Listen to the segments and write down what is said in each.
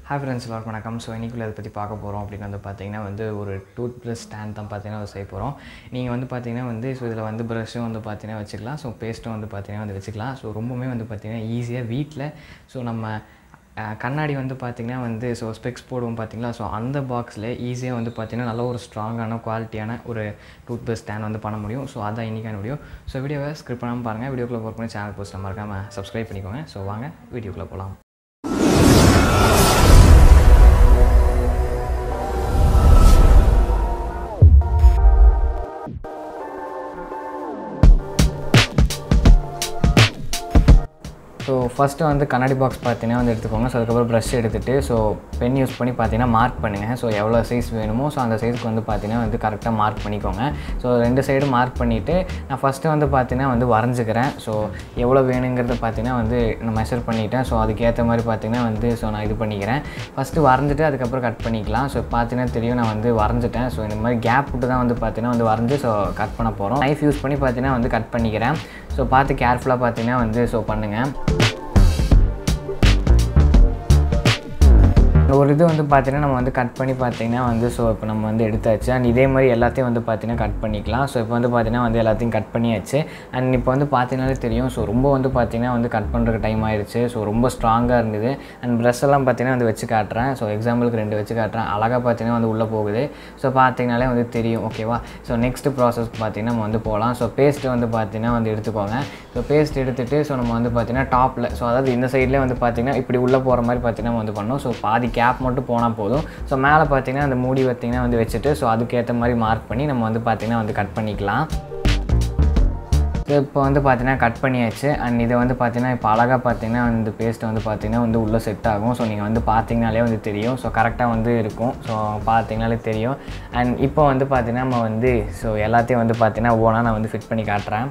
hi friends எல்லாருக்கும் வணக்கம் so இன்றைக்குள்ள அதை பற்றி பார்க்க போகிறோம் அப்படின்னு வந்து பார்த்தீங்கன்னா வந்து ஒரு டூத் ப்ரஷ் ஸ்டாண்ட் தான் பார்த்தீங்கன்னா அதை செய்ய போகிறோம் நீங்கள் வந்து பார்த்தீங்கன்னா வந்து ஸோ இதில் வந்து ப்ரஷ்ஷும் வந்து பார்த்தீங்கன்னா வச்சுக்கலாம் ஸோ பேஸ்ட்டும் வந்து பார்த்தீங்கன்னா வந்து வச்சுக்கலாம் ஸோ ரொம்பவுமே வந்து பார்த்தீங்கன்னா ஈஸியாக வீட்டில் ஸோ நம்ம அஹ், கண்ணாடி வந்து பார்த்திங்கன்னா வந்து ஸோ ஸ்பெக்ஸ் போடுவோம் பார்த்தீங்களா ஸோ அந்த பாக்ஸில் ஈஸியாக வந்து பார்த்திங்கன்னா நல்ல ஒரு ஸ்ட்ராங்கான குவாலிட்டியான ஒரு டூத் ப்ரஷ் ஸ்டாண்ட் வந்து பண்ண முடியும் ஸோ அதான் இன்றைக்கான வீடியோ ஸோ வீடியோவை ஸ்கிரிப்ட் பண்ணாமல் பாருங்கள் வீடியோக்குள்ளே ஒர்க் பண்ணி சேனல் போஸ்ட் மறக்காமல் சப்ஸ்கிரைப் பண்ணிக்கோங்க ஸோ வாங்க வீடியோக்குள்ளே போகலாம் ஸோ ஃபஸ்ட்டு வந்து கண்ணாடி பாக்ஸ் பார்த்தீங்கன்னா வந்து எடுத்துக்கோங்க ஸோ அதுக்கப்புறம் ப்ரஷ் எடுத்துகிட்டு ஸோ பென் யூஸ் பண்ணி பார்த்தீங்கன்னா மார்க் பண்ணுங்கள் ஸோ எவ்வளோ சைஸ் வேணுமோ ஸோ அந்த சைஸ்க்கு வந்து பார்த்தீங்கன்னா வந்து கரெக்டாக மார்க் பண்ணிக்கோங்க ஸோ ரெண்டு சைடும் மார்க் பண்ணிவிட்டு நான் ஃபஸ்ட்டு வந்து பார்த்தீங்கன்னா வந்து வரைஞ்சிக்கிறேன் ஸோ எவ்வளோ வேணுங்கிறத பார்த்தீங்கன்னா வந்து நான் மெஷர் பண்ணிட்டேன் ஸோ அதுக்கேற்ற மாதிரி பார்த்தீங்கன்னா வந்து ஸோ நான் இது பண்ணிக்கிறேன் ஃபஸ்ட்டு வரைஞ்சிட்டு அதுக்கப்புறம் கட் பண்ணிக்கலாம் ஸோ பார்த்தீங்கன்னா தெரியும் நான் வந்து வரைஞ்சிட்டேன் ஸோ இந்த மாதிரி கேப் விட்டு தான் வந்து பார்த்தீங்கன்னா வந்து வரைஞ்சி ஸோ கட் பண்ண போகிறோம் நைஃப் யூஸ் பண்ணி பார்த்தீங்கன்னா வந்து கட் பண்ணிக்கிறேன் ஸோ பார்த்து கேர்ஃபுல்லாக பார்த்தீங்கன்னா வந்து ஸோ பண்ணுங்கள் ஒரு இது வந்து பார்த்தீங்கன்னா நம்ம வந்து கட் பண்ணி பார்த்தீங்கன்னா வந்து ஸோ இப்போ நம்ம வந்து எடுத்தாச்சு அண்ட் இதே மாதிரி எல்லாத்தையும் வந்து பார்த்தீங்கன்னா கட் பண்ணிக்கலாம் ஸோ இப்போ வந்து பார்த்தீங்கன்னா வந்து எல்லாத்தையும் கட் பண்ணியாச்சு அண்ட் இப்போ வந்து பார்த்தீங்கன்னாலே தெரியும் ஸோ ரொம்ப வந்து பார்த்தீங்கன்னா வந்து கட் பண்ணுறதுக்கு டைம் ஆயிடுச்சு ஸோ ரொம்ப ஸ்ட்ராங்காக இருந்தது அண்ட் ப்ரெஷ் எல்லாம் பார்த்தீங்கன்னா வந்து வச்சு காட்டுறேன் ஸோ எக்ஸாம்பிளுக்கு ரெண்டு வச்சு காட்டுறேன் அழகாக பார்த்தீங்கன்னா வந்து உள்ளே போகுது ஸோ பார்த்தீங்கனாலே வந்து தெரியும் ஓகேவா ஸோ நெக்ஸ்ட் ப்ராசஸ் பார்த்தீங்கன்னா நம்ம வந்து போகலாம் ஸோ பேஸ்ட்டு வந்து பார்த்தீங்கன்னா வந்து எடுத்துக்கோங்க ஸோ பேஸ்ட் எடுத்துகிட்டு ஸோ நம்ம வந்து பார்த்தீங்கன்னா டாப்பில் ஸோ அதாவது இந்த சைட்லேயே வந்து பார்த்தீங்கன்னா இப்படி உள்ளே போகிற மாதிரி பார்த்தீங்கன்னா நம்ம வந்து பண்ணோம் ஸோ பாதி கேப் மட்டும் போனால் போதும் ஸோ மேலே பார்த்தீங்கன்னா அந்த மூடி பார்த்தீங்கன்னா வந்து வச்சுட்டு ஸோ அதுக்கேற்ற மாதிரி மார்க் பண்ணி நம்ம வந்து பார்த்தீங்கன்னா வந்து கட் பண்ணிக்கலாம் ஸோ இப்போ வந்து பார்த்தீங்கன்னா கட் பண்ணியாச்சு அண்ட் இதை வந்து பார்த்தீங்கன்னா இப்போ அழகாக பார்த்தீங்கன்னா இந்த பேஸ்ட்டை வந்து பார்த்தீங்கன்னா வந்து உள்ளே செட் ஆகும் ஸோ நீங்கள் வந்து பார்த்தீங்கனாலே வந்து தெரியும் ஸோ கரெக்டாக வந்து இருக்கும் ஸோ பார்த்தீங்கனாலே தெரியும் அண்ட் இப்போ வந்து பார்த்தீங்கன்னா நம்ம வந்து ஸோ எல்லாத்தையும் வந்து பார்த்தீங்கன்னா ஓனாக நான் வந்து ஃபிட் பண்ணி காட்டுறேன்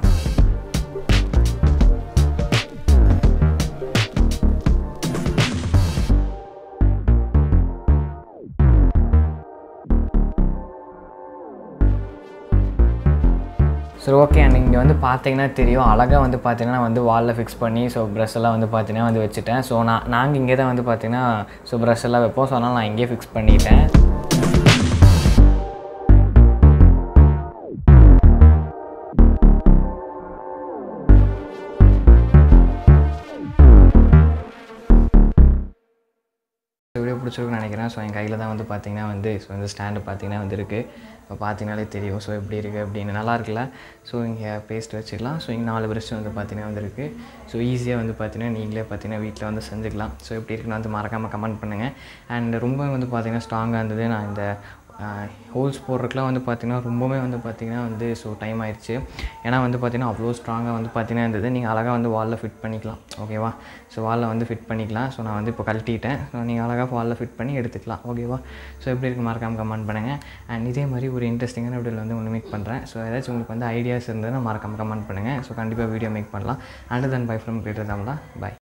சரி ஓகே அண்ட் இங்கே வந்து பார்த்தீங்கன்னா தெரியும் அழகாக வந்து பார்த்தீங்கன்னா வந்து வாலில் ஃபிக்ஸ் பண்ணி ஸோ ப்ரஷ் எல்லாம் வந்து பார்த்தீங்கன்னா வந்து வச்சுட்டேன் ஸோ நான் நாங்கள் இங்கே தான் வந்து பார்த்தீங்கன்னா ஸோ ப்ரஷ் எல்லாம் வைப்போம் ஸோ அதனால் நான் இங்கேயே ஃபிக்ஸ் பண்ணிட்டேன் வீடியோ பிடிச்சிருக்குன்னு நினைக்கிறேன் ஸோ என் கையில் தான் வந்து பார்த்தீங்கன்னா வந்து ஸோ இந்த ஸ்டாண்டு பார்த்தீங்கன்னா வந்து இருக்குது இப்போ பார்த்தீங்கனாலே தெரியும் ஸோ எப்படி இருக்குது அப்படின்னு நல்லா இருக்குல்ல ஸோ இங்கே பேஸ்ட் வச்சுக்கலாம் ஸோ இங்கே நாலு ப்ரஷ் வந்து பார்த்தீங்கன்னா வந்து இருக்குது ஸோ ஈஸியாக வந்து பார்த்தீங்கன்னா நீங்களே பார்த்தீங்கன்னா வீட்டில் வந்து செஞ்சுக்கலாம் ஸோ எப்படி இருக்குன்னு வந்து மறக்காமல் கமெண்ட் பண்ணுங்கள் அண்ட் ரொம்ப வந்து பார்த்தீங்கன்னா ஸ்ட்ராங்காக இருந்தது நான் இந்த ஹோல்ஸ் போடுறதுக்குலாம் வந்து பார்த்திங்கன்னா ரொம்பவே வந்து பார்த்திங்கன்னா வந்து ஸோ டைம் ஆயிடுச்சு ஏன்னா வந்து பார்த்திங்கன்னா அவ்வளோ ஸ்ட்ராங்காக வந்து பார்த்திங்கன்னா இருந்தது நீங்கள் அழகாக வந்து வாலில் ஃபிட் பண்ணிக்கலாம் ஓகேவா ஸோ வாலில் வந்து ஃபிட் பண்ணிக்கலாம் ஸோ நான் வந்து இப்போ கழட்டிட்டேன் ஸோ நீங்கள் அழகாக வாலில் ஃபிட் பண்ணி எடுத்துக்கலாம் ஓகேவா ஸோ எப்படி இருக்கு மறக்காமல் கமெண்ட் பண்ணுங்கள் அண்ட் இதே மாதிரி ஒரு இன்ட்ரெஸ்டிங்கான வீடியோவில் வந்து ஒன்று மேக் பண்ணுறேன் ஸோ ஏதாச்சும் உங்களுக்கு வந்து ஐடியாஸ் இருந்ததுன்னா மறக்காமல் கமெண்ட் பண்ணுங்கள் ஸோ கண்டிப்பாக வீடியோ மேக் பண்ணலாம் and then bye from Greater Tamizha by